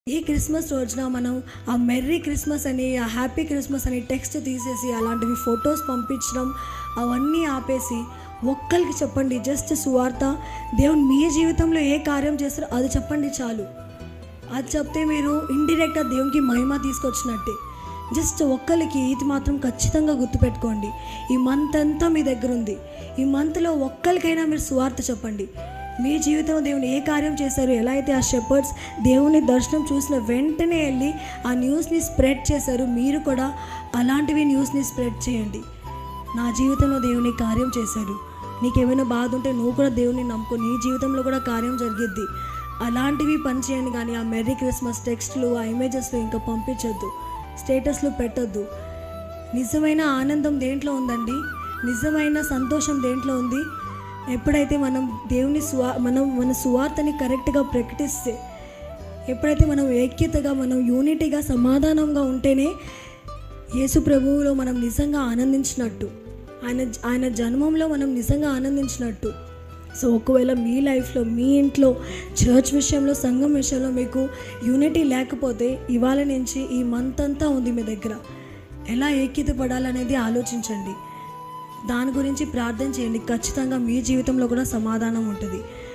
ఈ క్రిస్మస్ రోజున మనం ఆ మెర్రీ క్రిస్మస్ అని ఆ హ్యాపీ క్రిస్మస్ అని టెక్స్ట్ తీసేసి అలాంటివి ఫొటోస్ పంపించడం అవన్నీ ఆపేసి ఒక్కరికి చెప్పండి జస్ట్ సువార్త దేవుడు మీ జీవితంలో ఏ కార్యం చేస్తారో అది చెప్పండి చాలు అది చెప్తే మీరు ఇండిరెక్ట్గా దేవునికి మహిమ తీసుకొచ్చినట్టే జస్ట్ ఒక్కరికి ఇది మాత్రం ఖచ్చితంగా గుర్తుపెట్టుకోండి ఈ మంత్ అంతా మీ దగ్గర ఉంది ఈ మంత్లో ఒక్కరికైనా మీరు సువార్త చెప్పండి మీ జీవితంలో దేవుని ఏ కార్యం చేశారు ఎలా అయితే ఆ షెపర్డ్స్ దేవుని దర్శనం చూసిన వెంటనే వెళ్ళి ఆ న్యూస్ని స్ప్రెడ్ చేశారు మీరు కూడా అలాంటివి న్యూస్ని స్ప్రెడ్ చేయండి నా జీవితంలో దేవుని కార్యం చేశారు నీకేమైనా బాధ ఉంటే నువ్వు కూడా దేవుని నమ్ముకో నీ జీవితంలో కూడా కార్యం జరిగిద్ది అలాంటివి పని చేయండి కానీ ఆ మెర్రీ క్రిస్మస్ టెక్స్ట్లు ఆ ఇమేజెస్లు ఇంకా పంపించొద్దు స్టేటస్లు పెట్టొద్దు నిజమైన ఆనందం దేంట్లో ఉందండి నిజమైన సంతోషం దేంట్లో ఉంది ఎప్పుడైతే మనం దేవుని సువా మనం మన సువార్తని కరెక్ట్గా ప్రకటిస్తే ఎప్పుడైతే మనం ఐక్యతగా మనం యూనిటీగా సమాధానంగా ఉంటేనే యేసు ప్రభువులో మనం నిజంగా ఆనందించినట్టు ఆయన ఆయన జన్మంలో మనం నిజంగా ఆనందించినట్టు సో ఒకవేళ మీ లైఫ్లో మీ ఇంట్లో చర్చ్ విషయంలో సంఘం విషయంలో మీకు యూనిటీ లేకపోతే ఇవాళ నుంచి ఈ మంత్ అంతా ఉంది మీ దగ్గర ఎలా ఏకీత పడాలనేది ఆలోచించండి దాని గురించి ప్రార్థన చేయండి ఖచ్చితంగా మీ జీవితంలో కూడా సమాధానం ఉంటుంది